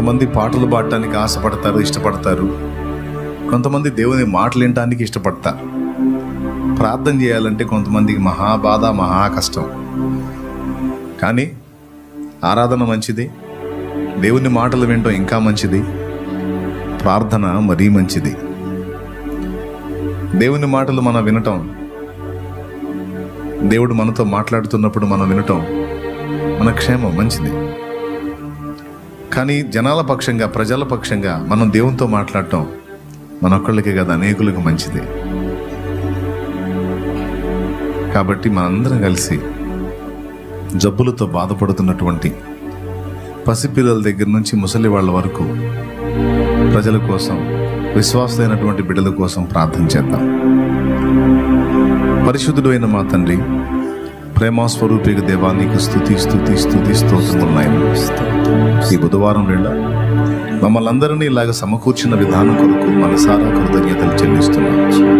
కొంతమంది పాటలు పాడటానికి ఆశపడతారు ఇష్టపడతారు కొంతమంది దేవుని మాటలు వినటానికి ఇష్టపడతారు ప్రార్థన చేయాలంటే కొంతమందికి మహా బాధ మహా కష్టం కానీ ఆరాధన మంచిది దేవుని మాటలు వినటం ఇంకా మంచిది ప్రార్థన మరీ మంచిది దేవుని మాటలు మనం వినటం దేవుడు మనతో మాట్లాడుతున్నప్పుడు మనం వినటం మన క్షేమం మంచిది కానీ జనాల పక్షంగా ప్రజల పక్షంగా మనం దేవునితో మాట్లాడటం మనొక్కళ్ళకే కదా అనేకులకు మంచిది కాబట్టి మనందరం కలిసి జబ్బులతో బాధపడుతున్నటువంటి పసిపిల్లల దగ్గర నుంచి ముసలి వాళ్ళ వరకు ప్రజల కోసం విశ్వాసమైనటువంటి బిడ్డల కోసం ప్రార్థన చేద్దాం పరిశుద్ధుడు అయిన మా తండ్రి ప్రేమాస్వరూపిక దేవా నీకు స్థుతి స్థుతి స్థుతి స్తోత్రములున్నాయి ఈ బుధవారం వేళ మమ్మల్ని అందరినీ ఇలాగ సమకూర్చిన విధానం కొరకు మనసారా కృతజ్ఞతలు చెల్లిస్తున్నాం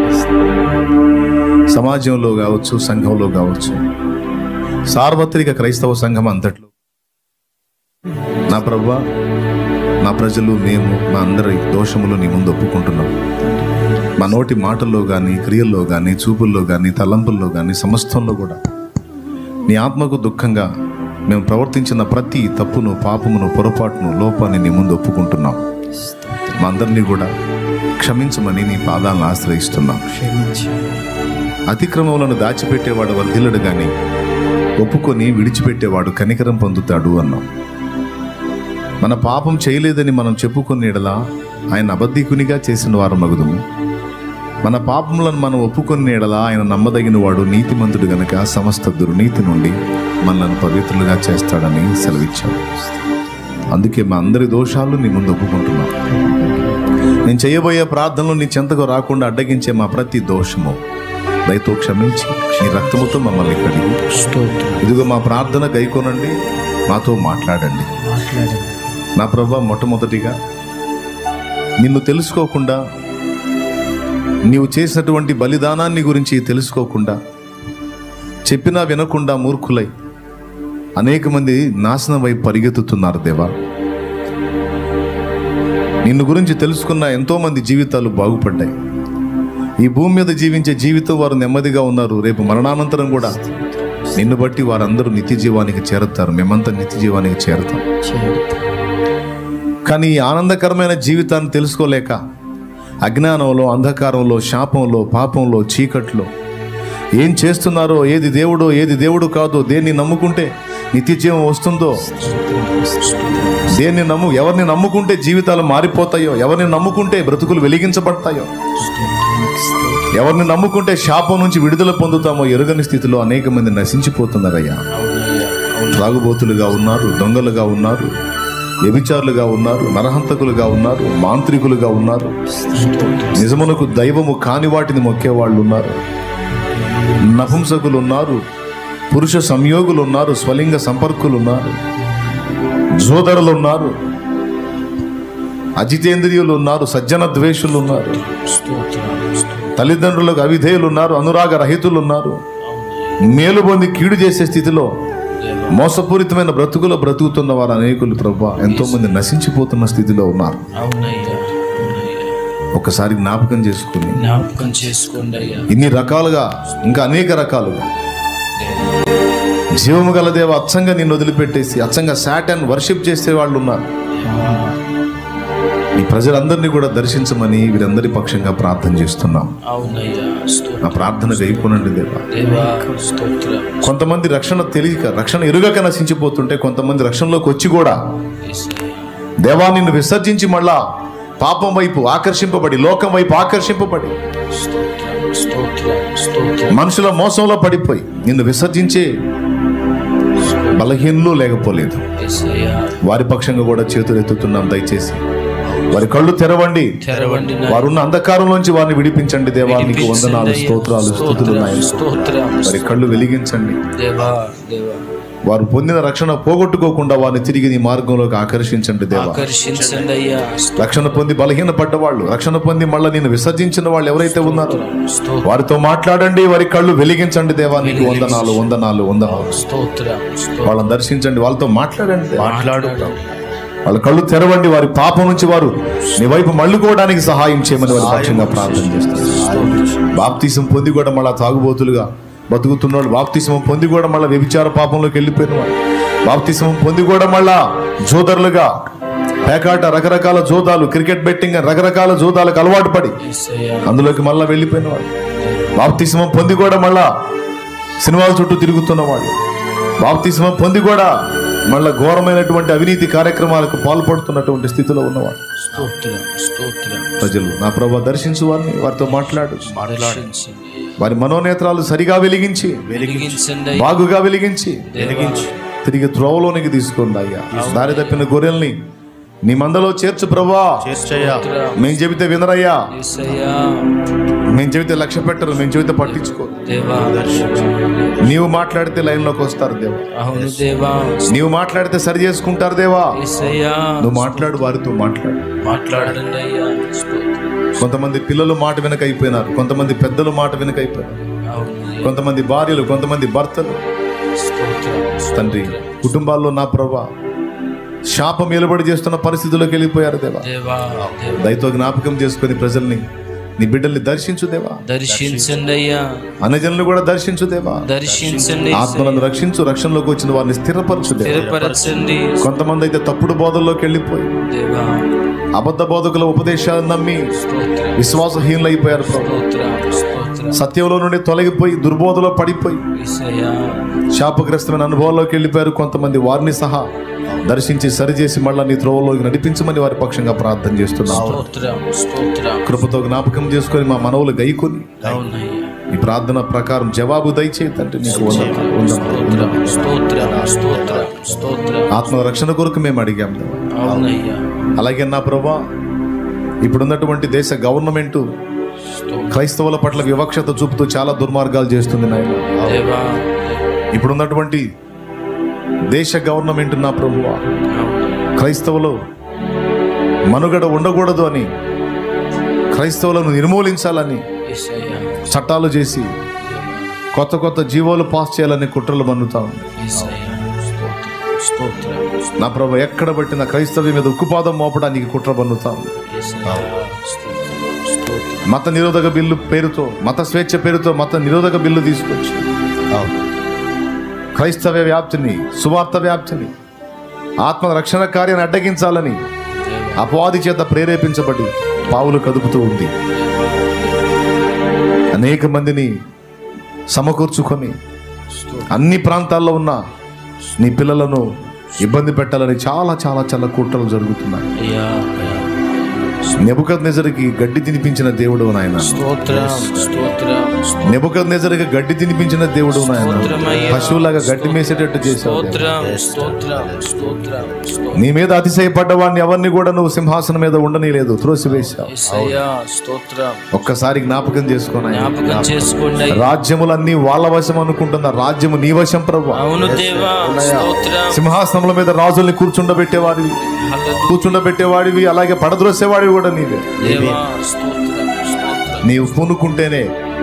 సమాజంలో కావచ్చు సంఘంలో కావచ్చు సార్వత్రిక క్రైస్తవ సంఘం అంతట్లో నా ప్రభా నా ప్రజలు మేము మా అందరి దోషములు నీ ముందు ఒప్పుకుంటున్నాం మా నోటి మాటల్లో కానీ క్రియల్లో కానీ చూపుల్లో కానీ తలంపుల్లో కానీ సమస్తంలో కూడా నీ ఆత్మకు దుఃఖంగా మేము ప్రవర్తించిన ప్రతి తప్పును పాపమును పొరపాటును లోపాన్ని నీ ముందు ఒప్పుకుంటున్నాం మా అందరినీ కూడా క్షమించమని నీ పాదాలను ఆశ్రయిస్తున్నాం అతిక్రమములను దాచిపెట్టేవాడు వర్ధిల్లడు గాని ఒప్పుకొని విడిచిపెట్టేవాడు కనికరం పొందుతాడు అన్నాం మన పాపం చేయలేదని మనం చెప్పుకునే ఎడలా ఆయన అబద్ధికునిగా చేసిన వారు మగుదుము మన పాపములను మనం ఒప్పుకునే ఎడలా ఆయన నమ్మదగిన వాడు నీతిమంతుడు గనుక సమస్త దుర్నీతి నుండి మనల్ని పవిత్రులుగా చేస్తాడని సెలవిచ్చాడు అందుకే మా అందరి దోషాలు నీ ముందు ఒప్పుకుంటున్నాం నేను చేయబోయే ప్రార్థనలు నీ చెంతకు రాకుండా అడ్డగించే మా ప్రతి దోషము దయతో క్షమించి నీ రక్తముతో మమ్మల్ని కడిగి ఇదిగో మా ప్రార్థన గైకొనండి మాతో మాట్లాడండి నా ప్రభా మొట్టమొదటిగా నిన్ను తెలుసుకోకుండా నీవు చేసినటువంటి బలిదానాన్ని గురించి తెలుసుకోకుండా చెప్పినా వినకుండా మూర్ఖులై అనేక మంది నాశనం వైపు పరిగెత్తుతున్నారు దేవా నిన్ను గురించి తెలుసుకున్న ఎంతో మంది జీవితాలు బాగుపడ్డాయి ఈ భూమి మీద జీవించే జీవితం వారు నెమ్మదిగా ఉన్నారు రేపు మరణానంతరం కూడా నిన్ను బట్టి వారందరూ నిత్య జీవానికి చేరుతారు మేమంతా నిత్య జీవానికి చేరుతాం కానీ ఈ ఆనందకరమైన జీవితాన్ని తెలుసుకోలేక అజ్ఞానంలో అంధకారంలో శాపంలో పాపంలో చీకట్లో ఏం చేస్తున్నారో ఏది దేవుడో ఏది దేవుడు కాదో దేన్ని నమ్ముకుంటే నిత్య జీవం వస్తుందో దేన్ని నమ్ము ఎవరిని నమ్ముకుంటే జీవితాలు మారిపోతాయో ఎవరిని నమ్ముకుంటే బ్రతుకులు వెలిగించబడతాయో ఎవరిని నమ్ముకుంటే శాపం నుంచి విడుదల పొందుతామో ఎరుగని స్థితిలో అనేక మంది నశించిపోతున్నారయ్యా త్రాగుబోతులుగా ఉన్నారు దొంగలుగా ఉన్నారు వ్యభిచారులుగా ఉన్నారు నరహంతకులుగా ఉన్నారు మాంత్రికులుగా ఉన్నారు నిజమునకు దైవము కాని వాటిని మొక్కేవాళ్ళు ఉన్నారు నపుంసకులు ఉన్నారు పురుష సంయోగులు ఉన్నారు స్వలింగ సంపర్కులు ఉన్నారు జోదరులు ఉన్నారు అజితేంద్రియులు ఉన్నారు సజ్జన ద్వేషులు ఉన్నారు తల్లిదండ్రులకు అవిధేయులు ఉన్నారు అనురాగ రహితులు ఉన్నారు మేలు పొంది కీడు చేసే స్థితిలో మోసపూరితమైన బ్రతుకులో బ్రతుకుతున్న వారు అనేకులు ప్రభా ఎంతో మంది నశించిపోతున్న స్థితిలో ఉన్నారు అవునయ్యా అవునయ్యా ఒకసారి జ్ఞాపకం చేసుకుని జ్ఞాపకం చేసుకోండి అయ్యా ఇన్ని రకాలుగా ఇంకా అనేక రకాలుగా జీవము గల దేవ అచ్చంగా నిన్ను వదిలిపెట్టేసి అచ్చంగా సాటన్ వర్షిప్ చేసే వాళ్ళు ఉన్నారు ఈ ప్రజలందరినీ కూడా దర్శించమని వీరందరి పక్షంగా ప్రార్థన చేస్తున్నాం అవునయ్యా స్తోత్రం నా ప్రార్థన గైపోనండి దేవా దేవా స్తోత్రం కొంతమంది రక్షణ తెలియక రక్షణ ఎరుగక నశించిపోతుంటే కొంతమంది రక్షణలోకి వచ్చి కూడా యేసయ్యా. దేవా నిన్ను విసర్జించి మళ్ళా పాపం వైపు ఆకర్షింపబడి లోకం వైపు ఆకర్షింపబడి స్తోత్రం స్తోత్రం స్తోత్రం మనుషుల మోసంలో పడిపోయి నిన్ను విసర్జించే బలహీనలు లేకపోలేదు యేసయ్యా వారి పక్షంగా కూడా చేతులు ఎత్తుతున్నాం దయచేసి వారి కళ్ళు తెరవండి తెరవండి నా వారున్న అంధకారంలోంచి వారిని విడిపించండి దేవా నీకు వందనాలు స్తోత్రాలు స్థుతులు నాయన స్తోత్రం వారి కళ్ళు వెలిగించండి దేవా దేవా వారు పొందిన రక్షణ పోగొట్టుకోకుండా వారిని తిరిగి నీ మార్గంలోకి ఆకర్షించండి దేవా ఆకర్షించండి అయ్యా రక్షణ పొంది బలహీన పడ్డవాళ్ళు రక్షణ పొంది మళ్ళీ నేను విసర్జించిన వాళ్ళు ఎవరైతే ఉన్నారో స్తోత్రం వారితో మాట్లాడండి వారి కళ్ళు వెలిగించండి దేవా నీకు వందనాలు వందనాలు వందనాలు స్తోత్రం స్తోత్రం వాళ్ళని దర్శించండి వాళ్ళతో మాట్లాడండి మాట్లాడు వాళ్ళ కళ్ళు తెరవండి వారి పాపం నుంచి వారు నీ వైపు మళ్ళుకోవడానికి సహాయం చేయమని వారి పక్షంగా ప్రార్థన చేస్తారు బాప్తీసం పొంది కూడా మళ్ళా తాగుబోతులుగా బతుకుతున్నాడు బాప్తీసం పొంది కూడా మళ్ళా వ్యభిచార పాపంలోకి వెళ్ళిపోయిన వాడు బాప్తీసం పొంది కూడా మళ్ళా జోదరులుగా పేకాట రకరకాల జోదాలు క్రికెట్ బెట్టింగ్ అని రకరకాల జోదాలకు అలవాటు పడి యేసయ్యా అందులోకి మళ్ళా వెళ్ళిపోయిన వాడు బాప్తిస్మం పొంది కూడా మళ్ళా సినిమాల చుట్టూ తిరుగుతున్నవాడు బాప్తిస్మం పొంది కూడా మళ్ళా ఘోరమైనటువంటి అవినీతి కార్యక్రమాలకు పాల్పడుతున్నటువంటి స్థితిలో ఉన్నవాడు స్తోత్రం స్తోత్రం ప్రజలు నా ప్రభు దర్శించు వారిని వారితో మాట్లాడు దర్శించండి వారి మనోనేత్రాలు సరిగా వెలిగించి వెలిగించండి అయ్యా. బాగుగా వెలిగించి వెలిగించి తిరిగి త్రోవలోనికి తీసుకోండి అయ్యా దారి తప్పిన గొర్రెల్ని నీ మందలో చేర్చు ప్రభా చేర్చయ్యా మేము చెబితే వినరయ్యా యేసయ్యా మేము చెబితే లక్ష్య పెట్టరు మేము చెబితే పట్టించుకో దేవా నీవు మాట్లాడితే లైన్లోకి వస్తారు దేవా అవును దేవా నీవు మాట్లాడితే సరి చేసుకుంటారు దేవా యేసయ్యా నువ్వు మాట్లాడు వారితో మాట్లాడు మాట్లాడండి అయ్యా స్తోత్రం కొంతమంది పిల్లలు మాట వెనక అయిపోయినారు కొంతమంది పెద్దలు మాట వెనక అయిపోయినారు అవును అయ్యా. కొంతమంది భార్యలు కొంతమంది భర్తలు స్తోత్రం తండ్రి కుటుంబాల్లో నా ప్రభా శాపం నిలబడి చేస్తున్న పరిస్థితుల్లోకి వెళ్ళిపోయారు దేవా దేవా దేవా దయతో జ్ఞాపకం చేసుకొని ప్రజల్ని నీ బిడ్డల్ని దర్శించు దేవా దర్శించండి అయ్యా అన్నజనులు కూడా దర్శించు దేవా దర్శించండి ఆత్మలను రక్షించు రక్షణలోకి వచ్చిన వారిని స్థిరపరచు దేవా స్థిరపరచండి కొంతమంది అయితే తప్పుడు బోధల్లోకి వెళ్ళిపోయి దేవా అబద్ధ బోధకుల ఉపదేశాలను నమ్మి స్తోత్రం విశ్వాసహీనులైపోయారు ప్రభు స్తోత్రం స్తోత్రం సత్యంలో నుండి తొలగిపోయి దుర్బోధలో పడిపోయి యేసయ్యా శాపగ్రస్తమైన అనుభవాల్లోకి వెళ్ళిపోయారు కొంతమంది వారిని సహా దర్శించి సరిచేసి మళ్ళా నీ త్రోవలోకి నడిపించమని వారి పక్షంగా ప్రార్థన చేస్తున్నాం స్తోత్రం స్తోత్రం కృపతో జ్ఞాపకం చేసుకొని మా మనవులు గైకొని అవునయ్యా ఈ ప్రార్థన ప్రకారం జవాబు దయచేతంటే నీకు వందనాలు, వందనాలు. స్తోత్రం స్తోత్రం స్తోత్రం స్తోత్రం ఆత్మ రక్షణ కొరకు మేము అడిగాం దేవా. అవునయ్యా అలాగే నా ప్రభా ఇప్పుడున్నటువంటి దేశ గవర్నమెంట్ స్తోత్రం క్రైస్తవుల పట్ల వివక్షత చూపుతూ చాలా దుర్మార్గాలు చేస్తుంది నాయన దేవా ఇప్పుడున్నటువంటి దేశ గవర్నమెంట్ నా ప్రభువా క్రైస్తవులు మనుగడ ఉండకూడదు అని క్రైస్తవులను నిర్మూలించాలని యేసయ్యా చట్టాలు చేసి కొత్త కొత్త జీవోలు పాస్ చేయాలని కుట్రలు మన్నుతా ఉంది యేసయ్యా స్తోత్రం స్తోత్రం నా ప్రభు ఎక్కడ పట్టిన క్రైస్తవ్యం మీద ఉక్కుపాదం మోపడానికి కుట్ర పన్నుతా ఉంది యేసయ్యా స్తోత్రం స్తోత్రం మత నిరోధక బిల్లు పేరుతో మత స్వేచ్ఛ పేరుతో మత నిరోధక బిల్లు తీసుకొచ్చి క్రైస్తవ వ్యాప్తిని సువార్త వ్యాప్తిని ఆత్మ రక్షణ కార్యాన్ని అడ్డగించాలని అపవాది చేత ప్రేరేపించబడి పావులు కదుపుతూ ఉంది అనేక మందిని సమకూర్చుకొని అన్ని ప్రాంతాల్లో ఉన్న నీ పిల్లలను ఇబ్బంది పెట్టాలని చాలా చాలా చాలా కుట్రలు జరుగుతున్నాయి అయ్యా అయ్యా. నెబుకద్ నెజరికి గడ్డి తినిపించిన దేవుడు నాయన స్తోత్రం స్తోత్రం నెబుకద్ నెజరికి గడ్డి తినిపించిన దేవుడు నాయన స్తోత్రమయ్యా. పశువులాగా గడ్డి మేసేటట్టు చేశావు స్తోత్రం స్తోత్రం స్తోత్రం స్తోత్రం నీ మీద అతిశయపడ్డ వాడిని ఎవరిని కూడా నువ్వు సింహాసనం మీద ఉండనీలేదు త్రోసివేశావు యేసయ్యా స్తోత్రం ఒక్కసారి జ్ఞాపకం చేసుకున్నాయి జ్ఞాపకం చేసుకోండి అయ్యా. రాజ్యములన్నీ వాళ్ళ వశం అనుకుంటున్న రాజ్యము నీ వశం ప్రభు అవును దేవా స్తోత్రం సింహాసనముల మీద రాజుల్ని కూర్చుండబెట్టేవాడివి హల్లెలూయా. కూర్చుండబెట్టేవాడివి అలాగే పడద్రోసేవాడివి కూడా నీవే దేవా స్తోత్రం స్తోత్రం నీవు పూనుకుంటేనే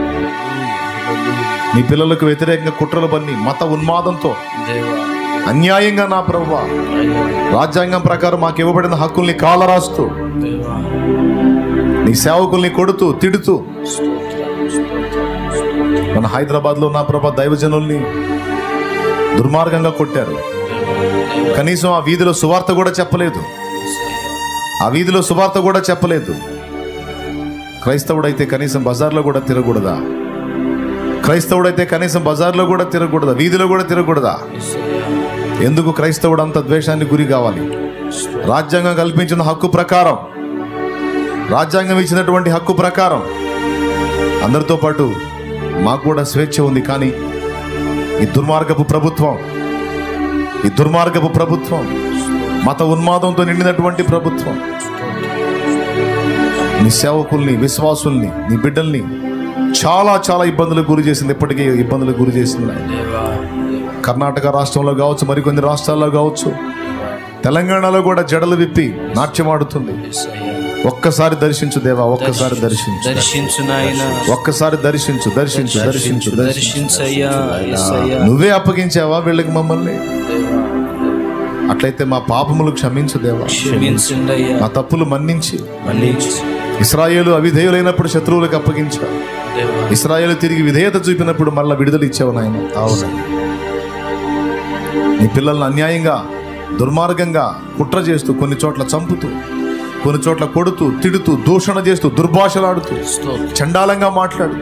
నీ పిల్లలకు వ్యతిరేకంగా కుట్రలు బన్ని మత ఉన్మాదంతో దేవా అన్యాయంగా నా ప్రభు అయ్యా. రాజ్యాంగం ప్రకారం మాకు ఇవ్వబడిన హక్కుల్ని కాలరాస్తూ దేవా నీ సేవకుల్ని కొడుతూ తిడుతూ స్తోత్రం స్తోత్రం స్తోత్రం మన హైదరాబాద్ లో నా ప్రభా దైవజనుల్ని దుర్మార్గంగా కొట్టారు దేవా కనీసం ఆ వీధిలో సువార్త కూడా చెప్పలేదు యేసయ్యా. ఆ వీధిలో సువార్త కూడా చెప్పలేదు క్రైస్తవుడైతే కనీసం బజార్లో కూడా తిరగకూడదా క్రైస్తవుడైతే కనీసం బజార్లో కూడా తిరగకూడదా వీధిలో కూడా తిరగకూడదా యేసయ్యా. ఎందుకు క్రైస్తవుడు అంత ద్వేషాన్ని గురి కావాలి రాజ్యాంగం కల్పించిన హక్కు ప్రకారం రాజ్యాంగం ఇచ్చినటువంటి హక్కు ప్రకారం అందరితో పాటు మాకు కూడా స్వేచ్ఛ ఉంది కానీ ఈ దుర్మార్గపు ప్రభుత్వం ఈ దుర్మార్గపు ప్రభుత్వం మత ఉన్మాదంతో నిండినటువంటి ప్రభుత్వం నీ సేవకుల్ని విశ్వాసుల్ని నీ బిడ్డల్ని చాలా చాలా ఇబ్బందులకు గురి చేసింది ఇప్పటికీ ఇబ్బందులకు గురి చేసింది నాయన. దేవా కర్ణాటక రాష్ట్రంలో కావచ్చు మరికొన్ని రాష్ట్రాల్లో కావచ్చు తెలంగాణలో కూడా జడలు విప్పి నాట్యమాడుతుంది యేసయ్యా. ఒక్కసారి దర్శించు దేవా ఒక్కసారి దర్శించు దర్శించు నాయన ఒక్కసారి దర్శించు దర్శించు దర్శించు దర్శించు దర్శించయ్యా యేసయ్యా. నువ్వే అప్పగించావా వీళ్ళకి మమ్మల్ని దేవా అట్లయితే మా పాపములు క్షమించు దేవా క్షమించండి అయ్యా మా తప్పులు మన్నించి మన్నించు ఇస్రాయేలు అవిధేయులైనప్పుడు శత్రువులకు అప్పగించావు దేవా ఇస్రాయేలు తిరిగి విధేయత చూపినప్పుడు మళ్ళీ విడుదల ఇచ్చావు నాయన అవును నీ పిల్లల్ని అన్యాయంగా దుర్మార్గంగా కుట్ర చేస్తూ కొన్ని చోట్ల చంపుతూ కొన్ని చోట్ల కొడుతూ తిడుతూ దూషణ చేస్తూ దుర్భాషలాడుతూ స్తోత్రం చండాలంగా మాట్లాడుతూ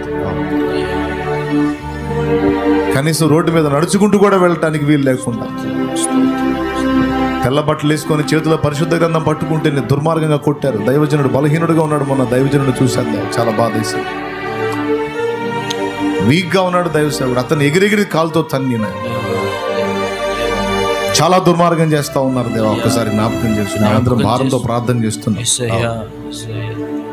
కనీసం రోడ్డు మీద నడుచుకుంటూ కూడా వెళ్ళటానికి వీలు లేకుండా తెల్ల బట్టలు వేసుకొని చేతిలో పరిశుద్ధ గ్రంథం పట్టుకుంటే నేను దుర్మార్గంగా కొట్టారు దైవజనుడు బలహీనుడుగా ఉన్నాడు మొన్న దైవజనుడు చూశాను చాలా బాధేసి వీక్ గా ఉన్నాడు దైవసేవుడు అతను ఎగిరెగిరి కాలుతో తన్ని చాలా దుర్మార్గం చేస్తా ఉన్నారు దేవా ఒక్కసారి జ్ఞాపకం చేసి అందరం భారంతో ప్రార్థన చేస్తున్నాం యేసయ్యా యేసయ్యా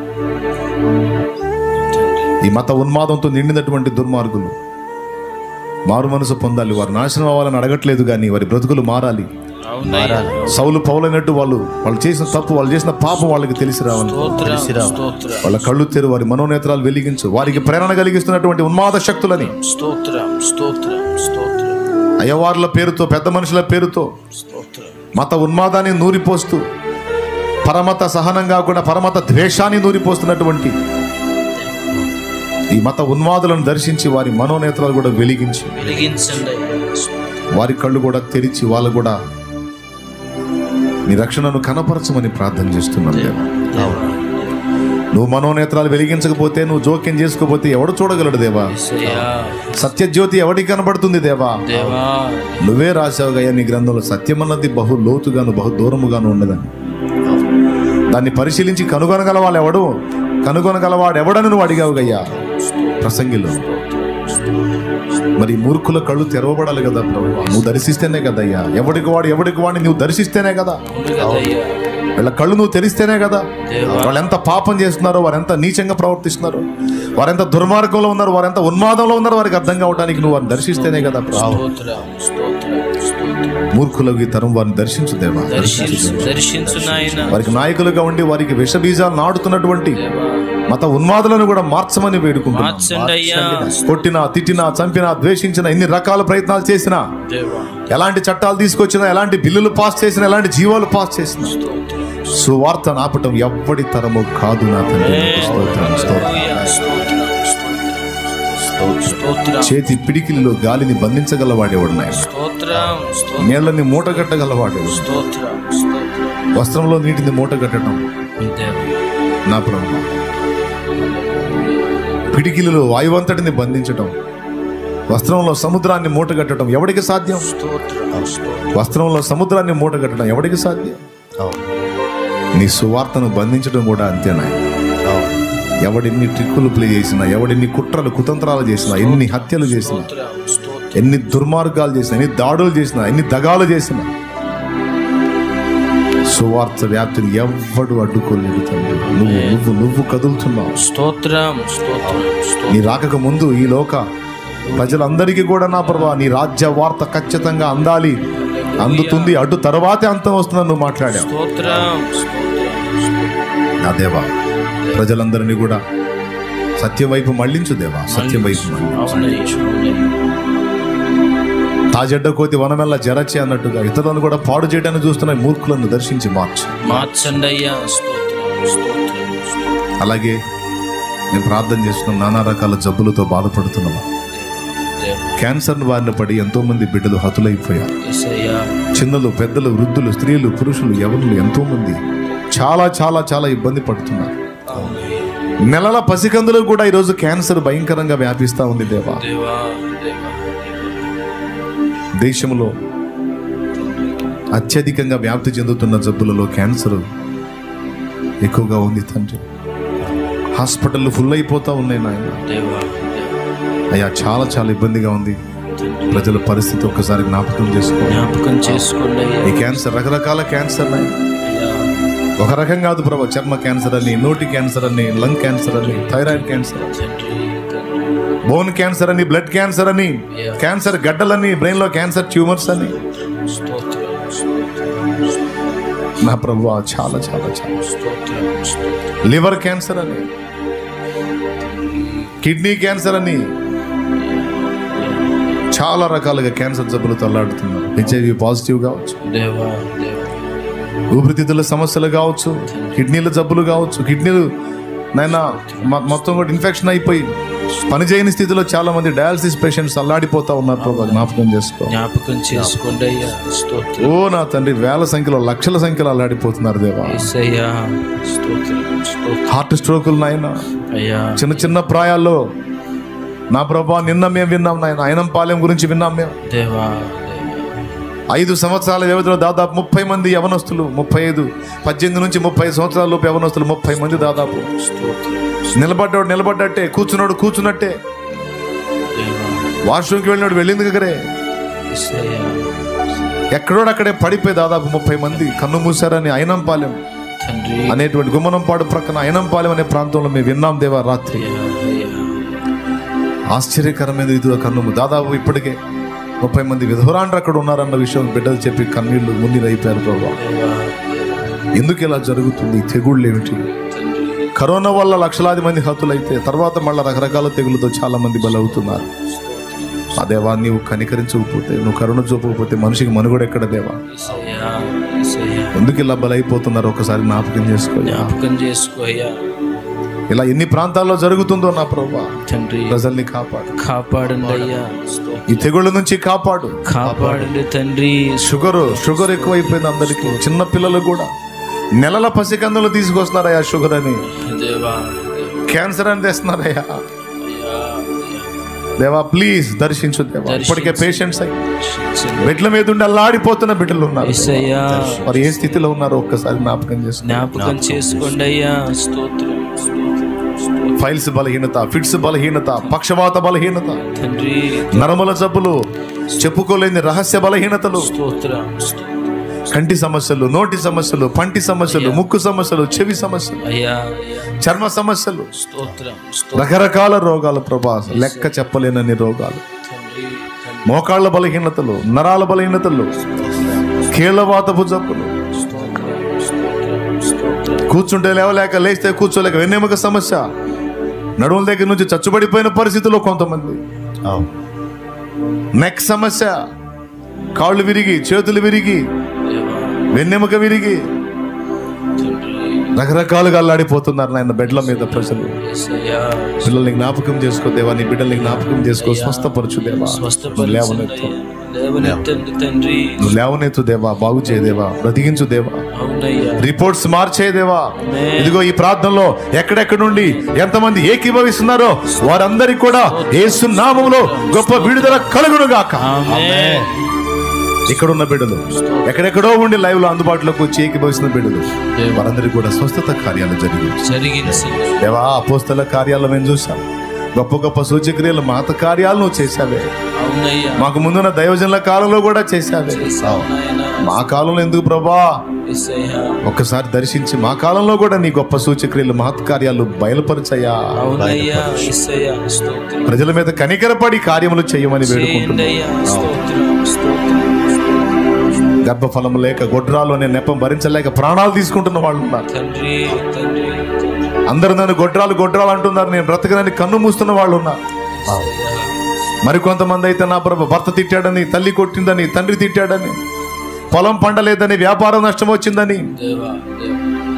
ఈ మత ఉన్మాదంతో నిండినటువంటి దుర్మార్గులు మారు మనసు పొందాలి వారు నాశనం అవ్వాలని అడగట్లేదు కానీ వారి బ్రతుకులు మారాలి అవునయ్యా సౌలు పౌలైనట్టు వాళ్ళు వాళ్ళు చేసిన తప్పు వాళ్ళు చేసిన పాపం వాళ్ళకి తెలిసి రావాలి స్తోత్రం స్తోత్రం వాళ్ళ కళ్ళు తెరు వారి మనోనేత్రాలు వెలిగించు వారికి ప్రేరణ కలిగిస్తున్నటువంటి ఉన్మాద శక్తులని స్తోత్రం స్తోత్రం స్తోత్రం అయ్యవార్ల పేరుతో పెద్ద మనుషుల పేరుతో స్తోత్రం మత ఉన్మాదాన్ని నూరిపోస్తూ పరమత సహనం కాకుండా పరమత ద్వేషాన్ని నూరిపోస్తున్నటువంటి ఈ మత ఉన్మాదులను దర్శించి వారి మనోనేత్రాలు కూడా వెలిగించి వెలిగించండి అయ్యా వారి కళ్ళు కూడా తెరిచి వాళ్ళు కూడా నీ రక్షణను కనపరచమని ప్రార్థన చేస్తున్నాను దేవా. దేవా నువ్వు మనోనేత్రాలు వెలిగించకపోతే నువ్వు జోక్యం చేసుకోకపోతే ఎవడు చూడగలడు దేవా యేసయ్యా సత్యజ్యోతి ఎవడికి కనబడుతుంది దేవా దేవా నువ్వే రాశావుగా నీ గ్రంథంలో సత్యమన్నది బహు లోతుగాను బహు దూరముగాను ఉన్నదని దాన్ని పరిశీలించి కనుగొనగలవాడు ఎవడు కనుగొనగలవాడు ఎవడని నువ్వు అడిగావుగయ్యా ప్రసంగిలో మరి మూర్ఖుల కళ్ళు తెరవబడాలి కదా ప్రభు నువ్వు దర్శిస్తేనే కదయ్యా ఎవడికి వాడు ఎవడికి వాడిని నువ్వు దర్శిస్తేనే కదా ఉంది కదయ్యా వీళ్ళ కళ్ళు నువ్వు తెరిస్తేనే కదా దేవా. వాళ్ళు ఎంత పాపం చేస్తున్నారో వారు ఎంత నీచంగా ప్రవర్తిస్తున్నారు వారు ఎంత దుర్మార్గంలో ఉన్నారు వారు ఎంత ఉన్మాదంలో ఉన్నారు వారికి అర్థం కావడానికి నువ్వు వారిని దర్శిస్తేనే కదా ప్రభు స్తోత్రం స్తోత్రం స్తోత్రం మూర్ఖులకు ఈ తరం వారిని దర్శించు దేవా దర్శించు దర్శించు నాయన వారికి నాయకులుగా ఉండి వారికి విష బీజాలు నాటుతున్నటువంటి దేవా మత ఉన్మాదులను కూడా మార్చమని వేడుకుంటున్నాం మార్చండి అయ్యా కొట్టినా తిట్టినా చంపినా ద్వేషించినా ఎన్ని రకాల ప్రయత్నాలు చేసినా దేవా ఎలాంటి చట్టాలు తీసుకొచ్చినా ఎలాంటి బిల్లులు పాస్ చేసినా ఎలాంటి జీవాలు పాస్ చేసినా స్తోత్రం సువార్త నాపటం ఎవ్వడి తరము కాదు నా తండ్రి స్తోత్రం స్తోత్రం హల్లెలూయా. స్తోత్రం స్తోత్రం స్తోత్రం చేతి పిడికిలిలో గాలిని బంధించగలవాడేవాడు నాయన స్తోత్రం స్తోత్రం నీళ్ళని మూటగట్టగలవాడేవాడు స్తోత్రం స్తోత్రం వస్త్రంలో నీటిని మూటగట్టడం దేవా నా ప్రభు పిడికిలిలో వాయువంతటిని బంధించటం వస్త్రంలో సముద్రాన్ని మూటగట్టడం ఎవడికి సాధ్యం స్తోత్రం స్తోత్రం వస్త్రంలో సముద్రాన్ని మూటగట్టడం ఎవడికి సాధ్యం అవును నీ సువార్తను బంధించడం కూడా అంతేనా అవును ఎవడెన్ని ట్రిక్కులు ప్లే చేసినా ఎవడెన్ని కుట్రలు కుతంత్రాలు చేసినా ఎన్ని హత్యలు చేసినా స్తోత్రం స్తోత్రం ఎన్ని దుర్మార్గాలు చేసినా ఎన్ని దాడులు చేసినా ఎన్ని దగాలు చేసినా సువార్త వ్యాప్తిని ఎవ్వడు అడ్డుకోలేడు తండ్రి నువ్వు నువ్వు నువ్వు కదులుతున్నావు స్తోత్రం స్తోత్రం స్తోత్రం నీ రాకక ముందు ఈ లోక ప్రజలందరికీ కూడా నా ప్రభా నీ రాజ్య వార్త ఖచ్చితంగా అందాలి అందుతుంది అడ్డు తర్వాతే అంతం వస్తుందని నువ్వు మాట్లాడావు స్తోత్రం స్తోత్రం నా దేవా ప్రజలందరినీ కూడా సత్యం వైపు మళ్ళించు దేవా సత్యం వైపు మళ్ళించు. అవునయ్య అవునయ్య తాజెడ్డ కోతి వనమెల్ల జరచే అన్నట్టుగా ఇతరులను కూడా పాడు చేయడానికి చూస్తున్న ఈ మూర్ఖులను దర్శించి మార్చు మార్చండి అయ్యా స్తోత్రం స్తోత్రం స్తోత్రం అలాగే నేను ప్రార్థన చేస్తున్నాం నానా రకాల జబ్బులతో బాధపడుతున్నాము దేవా క్యాన్సర్ బారిన పడి ఎంతో మంది బిడ్డలు హతులైపోయారు యేసయ్యా చిన్నలు పెద్దలు వృద్ధులు స్త్రీలు పురుషులు యవనులు ఎంతో మంది చాలా చాలా చాలా ఇబ్బంది పడుతున్నారు అవునయ్య నెలల పసికందులకు కూడా ఈరోజు క్యాన్సర్ భయంకరంగా వ్యాపిస్తా ఉంది దేవా దేవా దేవా దేశంలో అత్యధికంగా వ్యాప్తి చెందుతున్న జబ్బులలో క్యాన్సర్ ఎక్కువగా ఉంది తండ్రి హాస్పిటల్ ఫుల్ అయిపోతా ఉన్నాయి నాయన దేవా అయ్యా చాలా చాలా ఇబ్బందిగా ఉంది ప్రజల పరిస్థితి ఒక్కసారి జ్ఞాపకం చేసుకో జ్ఞాపకం చేసుకోండి అయ్యా ఈ క్యాన్సర్ రకరకాల క్యాన్సర్ నాయన అయ్యా ఒక రకం కాదు ప్రభా చర్మ క్యాన్సర్ అని నోటి క్యాన్సర్ అని లంగ్ క్యాన్సర్ అని థైరాయిడ్ క్యాన్సర్ తండ్రి తండ్రి బోన్ క్యాన్సర్ అని బ్లడ్ క్యాన్సర్ అని Yeah. క్యాన్సర్ గడ్డలని బ్రెయిన్ లో క్యాన్సర్ ట్యూమర్స్ అని స్తోత్రం స్తోత్రం నా ప్రభు చాలా చాలా చాలా స్తోత్రం స్తోత్రం లివర్ క్యాన్సర్ అని కిడ్నీ క్యాన్సర్ అని చాలా రకాలుగా క్యాన్సర్ జబ్బులు తల్లాడుతున్నారు హెచ్ఐవి పాజిటివ్ కావచ్చు దేవా దేవా ఊపిరితిత్తుల సమస్యలు కావచ్చు కిడ్నీల జబ్బులు కావచ్చు కిడ్నీలు నాయన మొ- మొత్తం కూడా ఇన్ఫెక్షన్ అయిపోయి పని చేయని స్థితిలో చాలా మంది డయాలసిస్ పేషెంట్స్ అల్లాడిపోతా ఉన్నారు ప్రభా జ్ఞాపకం చేసుకో జ్ఞాపకం చేసుకోండి అయ్యా స్తోత్రం ఓ నా తండ్రి వేల సంఖ్యలో లక్షల సంఖ్యలో అల్లాడిపోతున్నారు దేవా యేసయ్యా స్తోత్రం స్తోత్రం హార్ట్ స్ట్రోకులు నాయన అయ్యా చిన్న చిన్న ప్రాయాల్లో నా ప్రభా నిన్న మేము విన్నాం నాయన అయినం పాలెం గురించి విన్నాం మేము దేవా ఐదు సంవత్సరాల వ్యవధిలో దాదాపు ముప్పై మంది యవనస్తులు ముప్పై ఐదు పద్దెనిమిది నుంచి ముప్పై సంవత్సరాల లోపు యవనస్తులు ముప్పై మంది దాదాపు స్తోత్రం నిలబడ్డాడు నిలబడ్డట్టే కూర్చున్నాడు కూర్చున్నట్టే దేవా వాష్రూమ్కి వెళ్ళినాడు వెళ్ళింది దగ్గరే యేసయ్యా ఎక్కడోడు అక్కడే పడిపోయి దాదాపు ముప్పై మంది కన్ను మూసారని అయినంపాలెం తండ్రి అనేటువంటి గుమ్మనంపాడు ప్రక్కన అయినంపాలెం అనే ప్రాంతంలో మేము విన్నాం దేవా రాత్రి అయ్యా అయ్యా ఆశ్చర్యకరమైన రీతిలో కన్ను దాదాపు ఇప్పటికే ముప్పై మంది విధురాండ్రు అక్కడ ఉన్నారన్న విషయం బిడ్డలు చెప్పి కన్నీళ్లు ముందు అయిపోయారు ప్రభా దేవా ఎందుకు ఇలా జరుగుతుంది ఈ తెగుళ్ళు ఏమిటి తండ్రి కరోనా వల్ల లక్షలాది మంది హతులైతే తర్వాత మళ్ళీ రకరకాల తెగులతో చాలా మంది బలవుతున్నారు స్తోత్రం ఆ దేవా నీవు కనికరించకపోతే నువ్వు కరుణ చూపకపోతే మనిషికి మనుగడ ఎక్కడ దేవా యేసయ్యా యేసయ్యా ఎందుకు ఇలా బలైపోతున్నారు ఒకసారి జ్ఞాపకం చేసుకో జ్ఞాపకం చేసుకో అయ్యా ఇలా ఎన్ని ప్రాంతాల్లో జరుగుతుందో నా ప్రభా తండ్రి ప్రజల్ని కాపాడు కాపాడండి అయ్యా స్తోత్రం ఈ తెగుళ్ళ నుంచి కాపాడు కాపాడండి తండ్రి షుగర్ షుగర్ ఎక్కువైపోయింది అందరికి చిన్న పిల్లలు కూడా నెలల పసికందులు తీసుకొస్తున్నారయ్యా షుగర్ అని దేవా క్యాన్సర్ అని తెస్తున్నారయ్యా అయ్యా దేవా ప్లీజ్ దర్శించు దేవా ఇప్పటికే పేషెంట్స్ అయ్యి దర్శించండి. బెడ్ల మీద ఉండి అల్లాడిపోతున్న బిడ్డలు ఉన్నారు యేసయ్యా మరి ఏ స్థితిలో ఉన్నారో ఒక్కసారి జ్ఞాపకం చేసుకో జ్ఞాపకం చేసుకోండి అయ్యా స్తోత్రం స్తోత్రం స్తోత్రం. ఫైల్స్ బలహీనత ఫిట్స్ బలహీనత పక్షవాత బలహీనత తండ్రి నరముల జబ్బులు చెప్పుకోలేని రహస్య బలహీనతలు స్తోత్రం స్తోత్రం. కంటి సమస్యలు నోటి సమస్యలు పంటి సమస్యలు ముక్కు సమస్యలు చెవి సమస్యలు అయ్యా అయ్యా చర్మ సమస్యలు స్తోత్రం స్తోత్రం రకరకాల రోగాలు ప్రభా లెక్క చెప్పలేనన్ని రోగాలు తండ్రి తండ్రి మోకాళ్ళ బలహీనతలు నరాల బలహీనతలు కీళ్ళవాతపు జబ్బులు స్తోత్రం స్తోత్రం స్తోత్రం కూర్చుంటే లేవలేక లేస్తే కూర్చోలేక వెన్నెముక సమస్య నడుముల దగ్గర నుంచి చచ్చుబడిపోయిన పరిస్థితుల్లో కొంతమంది నెక్ సమస్య కాళ్ళు విరిగి చేతులు విరిగి దేవా వెన్నెముక విరిగి తండ్రి రకరకాలుగా అల్లాడిపోతున్నారు నాయన బెడ్ల మీద ప్రజలు యేసయ్యా పిల్లల్ని జ్ఞాపకం చేసుకో దేవా నీ బిడ్డల్ని జ్ఞాపకం చేసుకో స్వస్థపరచు దేవా నువ్వు లేవనెత్తు స్వస్థపరచండి లేవనెత్తండి తండ్రి నువ్వు లేవనెత్తు దేవా బాగు చేయదేవా బ్రతికించు దేవా అవునయ్యా రిపోర్ట్స్ మార్చేదేవా ఆమేన్. ఇదిగో ఈ ప్రార్థనలో ఎక్కడెక్కడ నుండి ఎంతమంది ఏకీభవిస్తున్నారో వారందరికి కూడా యేసు నామములో గొప్ప విడుదల కలుగును గాక ఆమేన్ ఇక్కడ ఉన్న బిడ్డలు ఎక్కడెక్కడో ఉండి లైవ్ లో అందుబాటులోకి వచ్చి ఏకీభవిస్తున్న బిడ్డలు వారందరికీ కూడా స్వస్థత కార్యాలు జరిగి జరిగించండి దేవా అపోస్తల కార్యాలు మేము చూసాం గొప్ప గొప్ప సూచక్రియలు మాత కార్యాలు నువ్వు చేశావే అవునయ్యా మాకు ముందున్న దైవజనుల కాలంలో కూడా చేశావే చేశావు నాయనా మా కాలంలో ఎందుకు ప్రభా యేసయ్యా ఒక్కసారి దర్శించి మా కాలంలో కూడా నీ గొప్ప సూచక్రియలు మహత్కార్యాలు బయలుపరచయ్యా అవునయ్యా యేసయ్యా స్తోత్రం ప్రజల మీద కనికరపడి కార్యములు చేయమని చేయండి వేడుకుంటున్నాం అయ్యా స్తోత్రం స్తోత్రం గర్భఫలం లేక గొడ్రాలు అనే నెపం భరించలేక ప్రాణాలు తీసుకుంటున్న వాళ్ళు ఉన్నారు తండ్రి తండ్రి తండ్రి అందరూ నన్ను గొడ్రాలు గొడ్రాలు అంటున్నారు నేను బ్రతకనని కన్ను మూస్తున్న వాళ్ళు ఉన్నారు యేసయ్యా మరికొంతమంది అయితే నా ప్రభు భర్త తిట్టాడని తల్లి కొట్టిందని తండ్రి తిట్టాడని పొలం పండలేదని వ్యాపారం నష్టం వచ్చిందని దేవా దేవా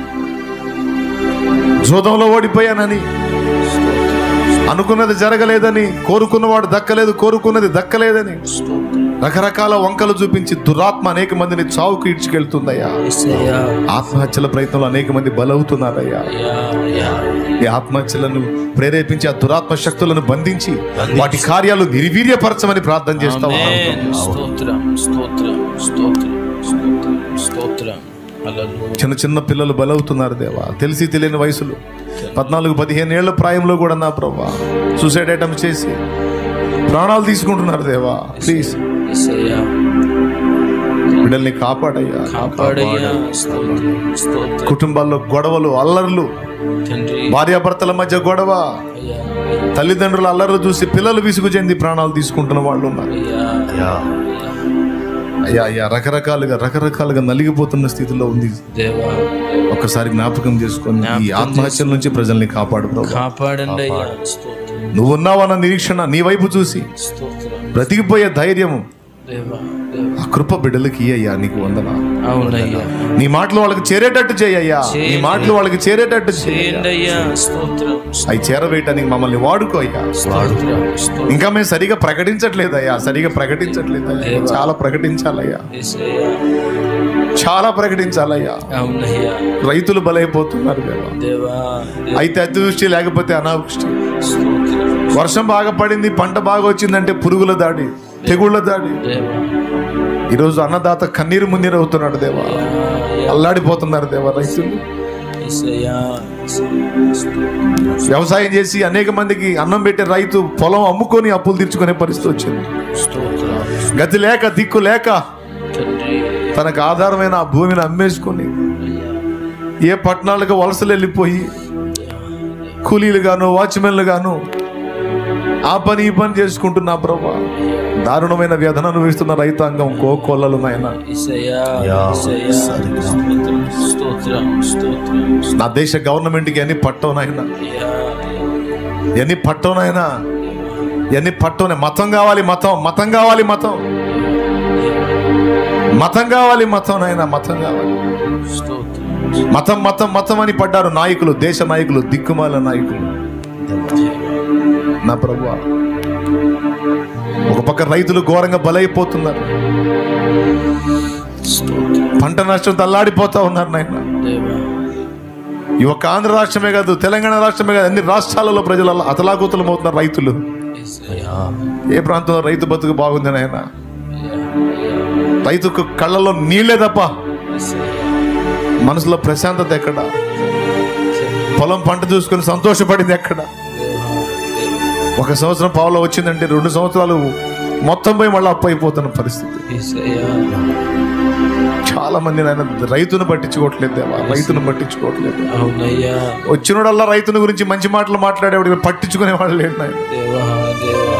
జూదంలో ఓడిపోయానని అనుకున్నది జరగలేదని కోరుకున్నవాడు దక్కలేదు కోరుకున్నది దక్కలేదని స్తోత్రం రకరకాల వంకలు చూపించి దురాత్మ అనేక మందిని చావుకు ఇడ్చుకెళ్తుందయ్యా యేసయ్యా ఆత్మహత్యల ప్రయత్నంలో అనేక మంది బలవుతున్నారయ్యా అయ్యా అయ్యా ఈ ఆత్మహత్యలను ప్రేరేపించి ఆ దురాత్మ శక్తులను బంధించి వాటి కార్యాలు నిర్వీర్యపరచమని ప్రార్థన చేస్తా ఆమేన్ ఉన్నాం స్తోత్రం స్తోత్రం స్తోత్రం స్తోత్రం స్తోత్రం హల్లెలూయా చిన్న చిన్న పిల్లలు బలవుతున్నారు దేవా తెలిసి తెలియని వయసులో పద్నాలుగు పదిహేను ఏళ్ల ప్రాయంలో కూడా నా ప్రభా సూసైడ్ ఐటమ్స్ చేసి ప్రాణాలు తీసుకుంటున్నారు దేవా ప్లీజ్ యేసయ్యా బిడ్డల్ని కాపాడయ్యా కాపాడయ్యా స్తోత్రం స్తోత్రం కుటుంబాల్లో గొడవలు అల్లర్లు తండ్రి భార్యాభర్తల మధ్య గొడవ అయ్యా తల్లిదండ్రుల అల్లర్లు చూసి పిల్లలు విసుగు చెంది ప్రాణాలు తీసుకుంటున్న వాళ్ళు ఉన్నారు అయ్యా అయ్యా అయ్యా రకరకాలుగా రకరకాలుగా నలిగిపోతున్న స్థితిలో ఉంది దేవా ఒక్కసారి జ్ఞాపకం చేసుకొని ఈ ఆత్మహత్యల నుంచి ప్రజల్ని కాపాడు ప్రభు కాపాడండి అయ్యా స్తోత్రం నువ్వు ఉన్నావన్న నిరీక్షణ నీ వైపు చూసి స్తోత్రం బ్రతికిపోయే ధైర్యం దేవా దేవా ఆ కృప బిడ్డలకి ఇయ్యయ్యా నీకు వందన అవునయ్యా నీ మాటలు వాళ్ళకి చేరేటట్టు చేయయ్యా నీ మాటలు వాళ్ళకి చేరేటట్టు చేయ చేయండి అయ్యా స్తోత్రం అవి చేరవేయటానికి మమ్మల్ని వాడుకో అయ్యా స్తోత్రం స్తోత్రం ఇంకా మేము సరిగా ప్రకటించట్లేదయ్యా సరిగా ప్రకటించట్లేదయ్యా చాలా ప్రకటించాలయ్యా యేసయ్యా చాలా ప్రకటించాలయ్యా అవునయ్యా రైతులు బలైపోతున్నారు దేవా దేవా అయితే అతివృష్టి లేకపోతే అనావృష్టి స్తోత్రం వర్షం బాగా పడింది పంట బాగా వచ్చిందంటే పురుగుల దాడి తెగుళ్ళ దాడి దేవా ఈరోజు అన్నదాత కన్నీరు మున్నీరు అవుతున్నాడు దేవా అల్లాడిపోతున్నారు దేవా రైతులు యేసయ్యా వ్యవసాయం చేసి అనేక మందికి అన్నం పెట్టే రైతు పొలం అమ్ముకొని అప్పులు తీర్చుకునే పరిస్థితి వచ్చింది స్తోత్రం గతి లేక దిక్కు లేక తండ్రి తనకు ఆధారమైన ఆ భూమిని అమ్మేసుకొని ఏ పట్టణాలకు వలసలు వెళ్ళిపోయి కూలీలు గాను వాచ్మెన్లు గాను ఆ పని ఈ పని చేసుకుంటున్నా ప్రభా దారుణమైన వ్యధన అనుభవిస్తున్న రైతాంగం కోకొల్లలు నాయన యేసయ్యా యేసయ్యా స్తోత్రం స్తోత్రం స్తోత్రం నా దేశ గవర్నమెంట్కి ఎన్ని పట్టవు నాయన అయ్యా ఎన్ని పట్టవు నాయన ఎన్ని పట్టవునే మతం కావాలి మతం మతం కావాలి మతం మతం కావాలి మతం నాయన మతం కావాలి స్తోత్రం మతం మతం మతం అని పడ్డారు నాయకులు దేశ నాయకులు దిక్కుమాల నాయకులు నా ప్రభు ఒక పక్క రైతులు ఘోరంగా బలైపోతున్నారు స్తోత్రం పంట నష్టం తల్లాడిపోతా ఉన్నారు నాయన దేవా ఈ ఒక్క ఆంధ్ర రాష్ట్రమే కాదు తెలంగాణ రాష్ట్రమే కాదు అన్ని రాష్ట్రాలలో ప్రజలు అలా అతలాకుతలం అవుతున్నారు రైతులు యేసయ్యా ఏ ప్రాంతంలో రైతు బతుకు బాగుంది నాయన అయ్యా రైతుకు కళ్ళలో నీళ్ళే తప్ప యేసయ్యా మనసులో ప్రశాంతత ఎక్కడ పొలం పంట చూసుకొని సంతోషపడింది ఎక్కడ ఒక సంవత్సరం పావులో వచ్చిందంటే రెండు సంవత్సరాలు మొత్తం పోయి మళ్ళీ అప్పు అయిపోతున్న పరిస్థితి యేసయ్యా చాలా మంది నాయన రైతును పట్టించుకోవట్లేదు దేవా రైతును పట్టించుకోవట్లేదు అవునయ్యా వచ్చినోడల్లా రైతుని గురించి మంచి మాటలు మాట్లాడేవాడు పట్టించుకునే వాళ్ళు లేడు నాయన దేవా దేవా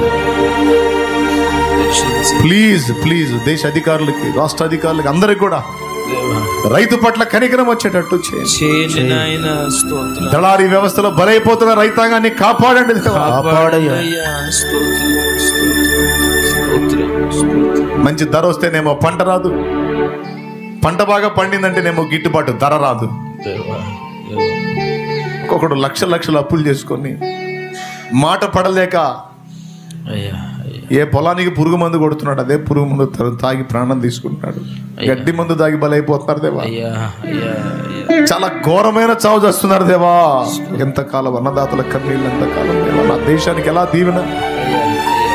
దర్శించి ప్లీజ్ ప్లీజ్ దేశ అధికారులకి రాష్ట్ర అధికారులకి అందరికి కూడా దేవా రైతు పట్ల కనికరం వచ్చేటట్టు చేయండి చేయండి నాయన స్తోత్రం దళారీ వ్యవస్థలో బలైపోతున్న రైతాంగాన్ని కాపాడండి దేవా. కాపాడయ్యా స్తోత్రం స్తోత్రం స్తోత్రం స్తోత్రం మంచి ధర వస్తేనేమో పంట రాదు పంట బాగా పండిందంటేనేమో గిట్టుబాటు ధర రాదు దేవా దేవా ఒక్కొక్కడు లక్ష లక్షలు అప్పులు చేసుకొని మాట పడలేక అయ్యా అయ్యా ఏ పొలానికి పురుగు మందు కొడుతున్నాడు అదే పురుగు మందు తా- తాగి ప్రాణం తీసుకుంటున్నాడు గడ్డి మందు తాగి బలైపోతున్నారు దేవా అయ్యా అయ్యా అయ్యా చాలా ఘోరమైన చావు చేస్తున్నారు దేవా ఎంతకాలం అన్నదాతల కన్నీళ్ళు ఎంతకాలం దేవా నా దేశానికి ఎలా దీవెన అయ్యా అయ్యా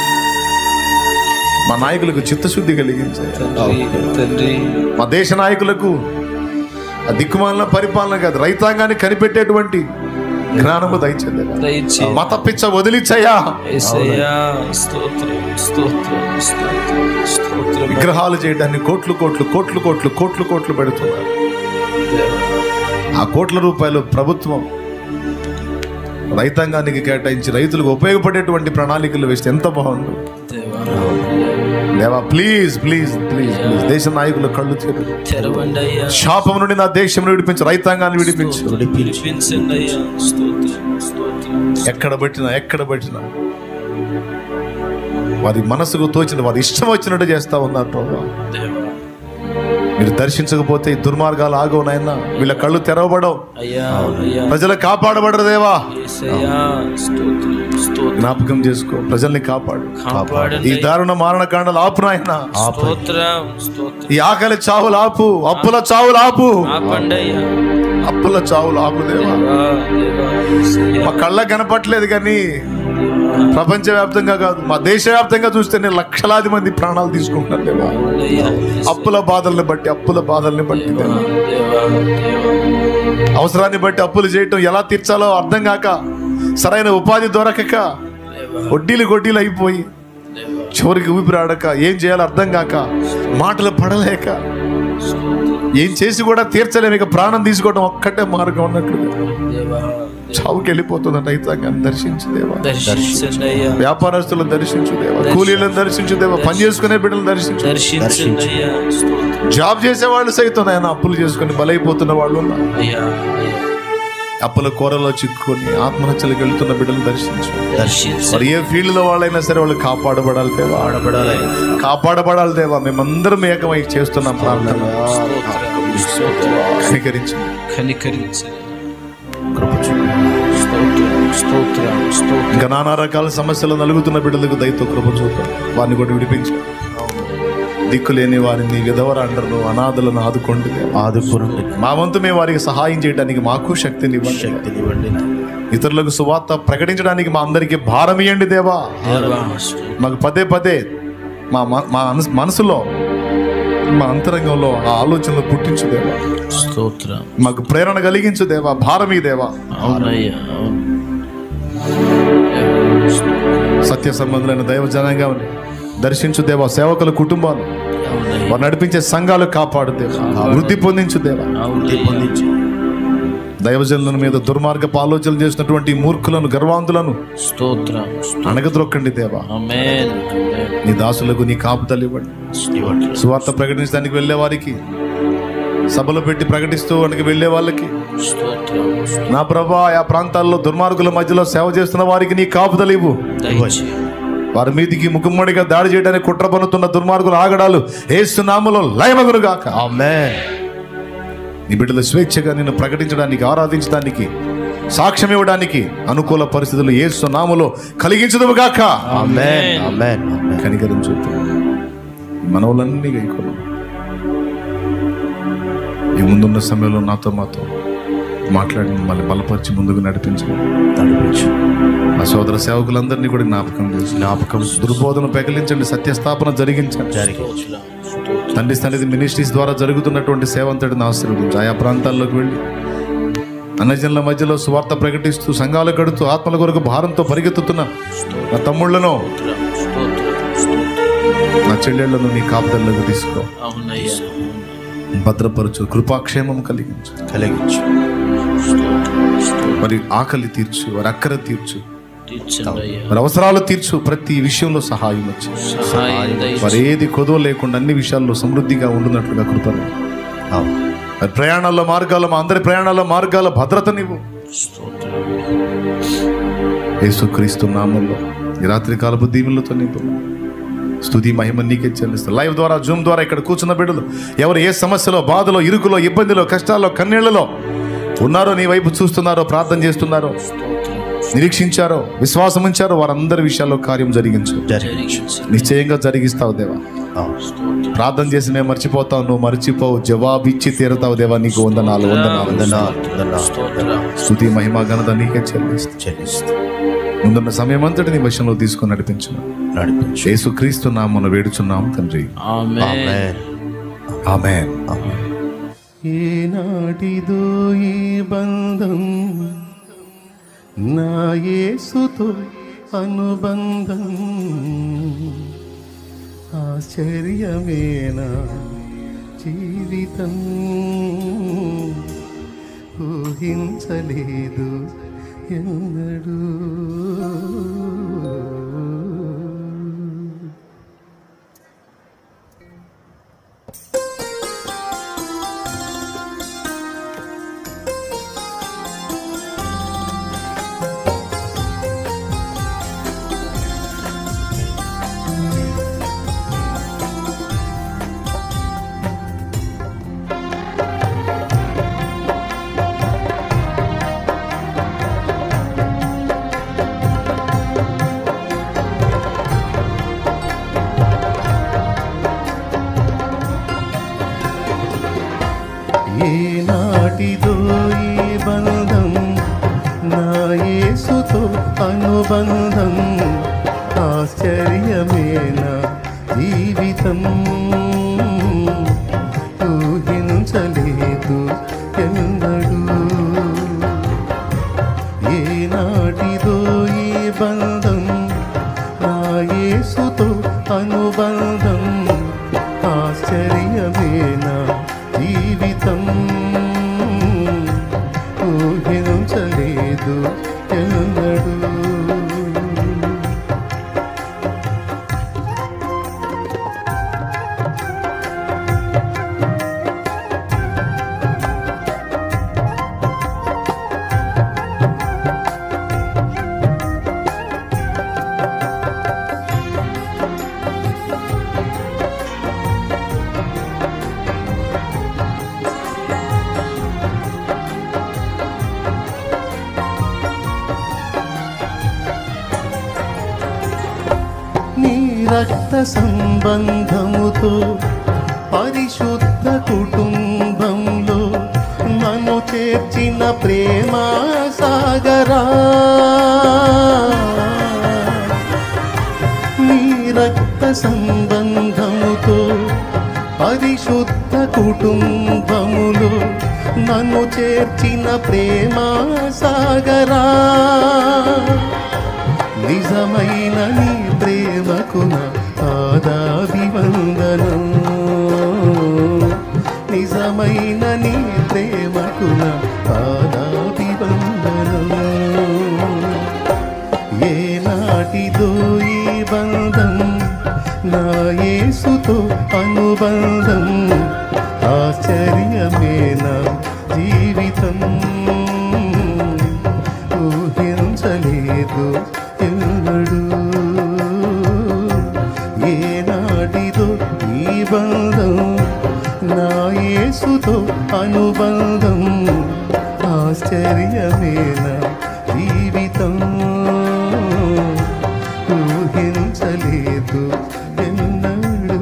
మా నాయకులకు చిత్తశుద్ధి కలిగించాయి తండ్రి తండ్రి మా దేశ నాయకులకు ఆ దిక్కుమాలిన పరిపాలన కాదు రైతాంగాన్ని కనిపెట్టేటువంటి జ్ఞానము దయచేది దయచి మత పిచ్చ వదిలిచ్చయ్యా యేసయ్యా స్తోత్రం స్తోత్రం స్తోత్రం స్తోత్రం విగ్రహాలు చేయడాన్ని కోట్లు కోట్లు కోట్లు కోట్లు కోట్లు కోట్లు పెడుతున్నారు దేవా ఆ కోట్ల రూపాయలు ప్రభుత్వం రైతాంగానికి కేటాయించి రైతులకు ఉపయోగపడేటువంటి ప్రణాళికలు వేస్తే ఎంత బాగుండు దేవా దేవా ప్లీజ్ ప్లీజ్ ప్లీజ్ ప్లీజ్ దేశ నాయకులు కళ్ళు తెరు తెరవండి అయ్యా శాపం నుండి నా దేశం విడిపించు రైతాంగాన్ని విడిపించు విడిపించండి అయ్యా స్తోత్రం స్తోత్రం ఎక్కడ పెట్టినా ఎక్కడ పెట్టినా వారి మనసుకు తోచిన వారి ఇష్టం వచ్చినట్టు చేస్తా ఉన్నారు ప్రభు దేవా మీరు దర్శించకపోతే ఈ దుర్మార్గాలు ఆగవు నాయన వీళ్ళ కళ్ళు తెరవబడవు అయ్యా అయ్యా ప్రజలు కాపాడబడరు దేవా యేసయ్యా స్తోత్రం స్తోత్రం జ్ఞాపకం చేసుకో ప్రజల్ని కాపాడు ఈ కాపాడండి దారుణ మారణకాండలు ఆపు నాయన స్తోత్రం స్తోత్రం ఈ ఆకలి చావులు ఆపు అప్పుల చావులు ఆపు ఆపండి అయ్యా అప్పుల చావులు ఆపు దేవా దేవా దేవా యేసయ్యా మా కళ్ళ కనపట్లేదు కానీ ప్రపంచవ్యాప్తంగా కాదు మా దేశవ్యాప్తంగా చూస్తేనే లక్షలాది మంది ప్రాణాలు తీసుకుంటున్నారు దేవా అయ్యా అప్పుల బాధల్ని బట్టి అప్పుల బాధల్ని బట్టి దేవా. దేవా దేవా అవసరాన్ని బట్టి అప్పులు చేయటం ఎలా తీర్చాలో అర్థం కాక సరైన ఉపాధి దొరకక దేవా వడ్డీలు గొడ్డీలు అయిపోయి దేవా చివరికి ఊపిరాడక ఏం చేయాలో అర్థం కాక మాటలు పడలేక ఏం చేసి కూడా తీర్చలేము ఇక ప్రాణం తీసుకోవడం ఒక్కటే మార్గం ఉన్నట్లు దేవా చావుకి వెళ్ళిపోతున్న రైతాంగాన్ని దర్శించు దేవా దర్శించండి అయ్యా వ్యాపారస్తులను దర్శించు దేవా కూలీలను దర్శించు దేవా పని చేసుకునే బిడ్డలను దర్శించు దర్శించండి అయ్యా స్తోత్రం జాబ్ చేసే వాళ్ళు సైతం ఆయన అప్పులు చేసుకుని బలైపోతున్న వాళ్ళు ఉన్నారు అయ్యా అయ్యా అప్పుల కూరలో చిక్కుకొని ఆత్మహత్యలకు వెళ్తున్న బిడ్డలు దర్శించు దర్శించు మరి ఏ ఫీల్డ్ లో వాళ్ళైనా సరే వాళ్ళు కాపాడబడాలి దేవా ఆడబడాలి కాపాడబడాలి దేవా మేమందరం ఏకమై చేస్తున్నాం ప్రార్థన స్తోత్రం స్తోత్రం కనికరించు కనికరించు కృప చూపు. స్తోత్రం స్తోత్రం స్తోత్రం ఇంకా నానా రకాల సమస్యలు నలుగుతున్న బిడ్డలకు దయతో కృప చూపు వారిని కూడా విడిపించు దిక్కులేని వారిని విధవరాండలను అనాథలను ఆదుకోండి దేవా. ఆదుకునండి మా వంతు మేము వారికి సహాయం చేయడానికి మాకు శక్తిని ఇవ్వండి శక్తినివ్వండి ఇతరులకు సువార్త ప్రకటించడానికి మా అందరికీ భారం ఇవ్వండి దేవా దేవా స్తోత్రం మాకు పదే పదే మా మ- మా మనసు- మనసులో మా అంతరంగంలో ఆ ఆలోచనలు పుట్టించు దేవా స్తోత్రం మాకు ప్రేరణ కలిగించు దేవా భారమీ దేవా అవునయ్యా అవును సత్య సంబంధులైన దైవ జనంగా దర్శించు దేవా సేవకుల కుటుంబాలు అవునయ్యా వారు నడిపించే సంఘాలు కాపాడు దేవా వృద్ధి పొందించు దేవా అవునయ్యా పొందించి దైవజనుల మీద దుర్మార్గపు ఆలోచనలు చేసినటువంటి మూర్ఖులను గర్వాంతులను స్తోత్రం అణగద్రొక్కండి దేవా ఆమేన్ నీ దాసులకు నీ కాపుదలు ఇవ్వండి ఇవ్వండి సువార్త ప్రకటించడానికి వెళ్ళే వారికి సభలు పెట్టి ప్రకటిస్తూ వానికి వెళ్ళే వాళ్ళకి స్తోత్రం నా ప్రభా ఆ ప్రాంతాల్లో దుర్మార్గుల మధ్యలో సేవ చేస్తున్న వారికి నీ కాపుదలు ఇవ్వు దయచేయి వారి మీదికి ముఖమ్మడిగా దాడి చేయడానికి కుట్ర పన్నుతున్న దుర్మార్గుల ఆగడాలు ఏసునామలో లయమగును గాక ఆమేన్ నీ బిడ్డలు స్వేచ్ఛగా నిన్ను ప్రకటించడానికి ఆరాధించడానికి సాక్ష్యం ఇవ్వడానికి అనుకూల పరిస్థితులు ఏసు నామలో కలిగించదు గాక ఆమేన్ ఆమేన్ ఆమేన్ కనికరం చూపు మనవులన్నీ గైకోను ఈ ముందున్న సమయంలో నాతో మాతో మాట్లాడి మళ్ళీ బలపరిచి ముందుకు నడిపించు నడిపించు మా సోదర సేవకులందరినీ కూడా జ్ఞాపకం చేసి జ్ఞాపకం దుర్బోధన పెకలించండి సత్యస్థాపన జరిగించండి జరిగించు స్తోత్రం తండ్రి సన్నిధి మినిస్ట్రీస్ ద్వారా జరుగుతున్నటువంటి సేవంతటిని ఆశీర్వదించు ఆయా ప్రాంతాల్లోకి వెళ్ళి అన్నజనుల మధ్యలో సువార్త ప్రకటిస్తూ సంఘాలు కడుతూ ఆత్మల కొరకు భారంతో పరిగెత్తుతున్న నా తమ్ముళ్లను స్తోత్రం స్తోత్రం నా చెల్లెళ్లను నీ కాపుదల్లోకి తీసుకో అవునయ్యా భద్రపరచు కృపాక్షేమం కలిగించు కలిగించు స్తోత్రం స్తోత్రం మరి ఆకలి తీర్చు వారి అక్కర తీర్చు తీర్చండి అయ్యా మరి అవసరాలు తీర్చు ప్రతి విషయంలో సహాయం వచ్చి సహాయం దయచేయి మరి ఏది కొదవ లేకుండా అన్ని విషయాల్లో సమృద్ధిగా ఉండున్నట్లుగా కృపను అవును మరి ప్రయాణాల్లో మార్గాలు మా అందరి ప్రయాణాల్లో మార్గాల భద్రతనివ్వు స్తోత్రం యేసుక్రీస్తు నామంలో ఈ రాత్రి కాలపు దీవులతో నింపు స్తుతి మహిమ నీకే చెల్లిస్తా లైవ్ ద్వారా జూమ్ ద్వారా ఇక్కడ కూర్చున్న బిడ్డలు ఎవరు ఏ సమస్యలో బాధలో ఇరుకులో ఇబ్బందిలో కష్టాల్లో కన్నీళ్లలో ఉన్నారో నీ వైపు చూస్తున్నారో ప్రార్థన చేస్తున్నారో స్తోత్రం నిరీక్షించారో విశ్వాసం ఉంచారో వారందరి విషయాల్లో కార్యం జరిగించు జరిగించు జరిగించు నిశ్చయంగా జరిగిస్తావు దేవా అవును స్తోత్రం ప్రార్థన చేసి మేము మర్చిపోతావు నువ్వు మర్చిపోవు జవాబు ఇచ్చి తీరతావు దేవా నీకు వందనాలు వందనాలు వందనాలు వందనాలు స్తోత్రం స్తుతి మహిమ ఘనత నీకే చెల్లిస్తా చెల్లిస్తూ ముందున్న సమయం అంతటి నీ వశంలో తీసుకొని నడిపించు నడిపించు యేసుక్రీస్తు నామను వేడుచున్నాం తండ్రి ఆమేన్ ఆమేన్ ఆమెన్ ఏనాటిదో ఈ బంధం నా యేసుతో అనుబంధం ఆశ్చర్యమేనా జీవితం ఊహించలేదు ఎన్నడూ ఏనాటిదో ఈ బంధం నా యేసుతో అనుబంధం ఆశ్చర్యమేన జీవితం ఊహించలేదు ఎన్నడూ ఏనాటిదో ఈ బంధం నా యేసుతో అనుబంధం ఆశ్చర్యమేన జీవితం ఊహించలేదు ఎన్నడూ రక్త సంబంధముతో పరిశుద్ధ కుటుంబంలో నన్ను చేర్చిన ప్రేమ సాగరా నీ రక్త సంబంధముతో పరిశుద్ధ కుటుంబములో నన్ను చేర్చిన ప్రేమ సాగరా నిజమైన నీ ప్రేమకు నా పాదాభివందనం నిజమైన నీ ప్రేమకు నా పాదాభివందనం ఏనాటిదో ఈ బంధం నా యేసుతో అనుబంధం ఆశ్చర్యమే నా జీవితం ఊహించలేదు ఎన్నడు ఏనాటిదో ఈ బంధం నా యేసుతో అనుబంధం ఆశ్చర్యమే నా జీవితం ఊహించలేదు ఎన్నడు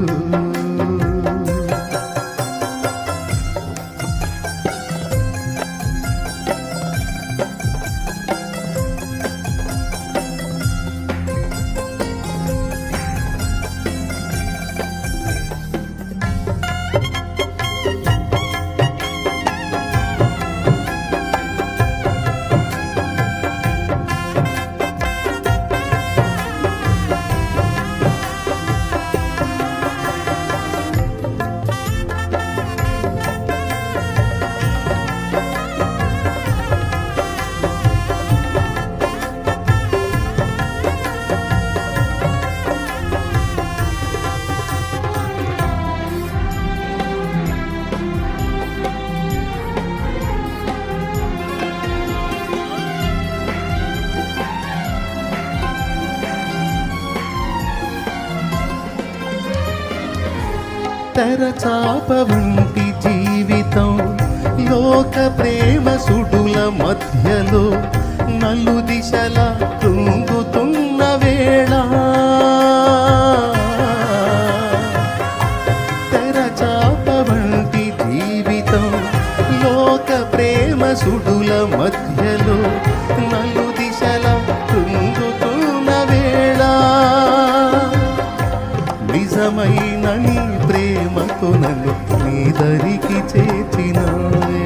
తెరచాప వంటి జీవితం లోక ప్రేమ సుడుల మధ్యలో నలు దిశల కృంగుతున్న వేళ తెరచాప వంటి జీవితం లోక ప్రేమ సుడుల మధ్యలో నలు దిశల కృంగుతున్న వేళ నిజమైన నీ ప్రేమతో నన్ను నీ దరికి చేర్చినావే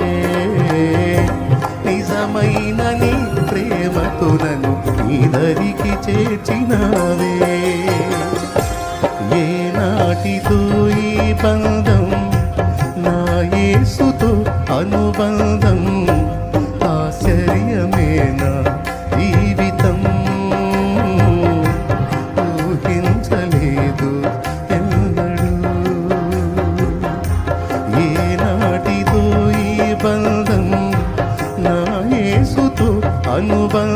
నిజమైన నీ ప్రేమతో నన్ను నీ దరికి చేర్చినావే ఏనాటితో ఈ బంధం నా యేసుతో అనుబంధం ఆశ్చర్యమే నా జీవితం ఊహించలేదు ఎన్నడు ఏనాటిదో ఈ బంధం నా యేసుతో అనుబంధం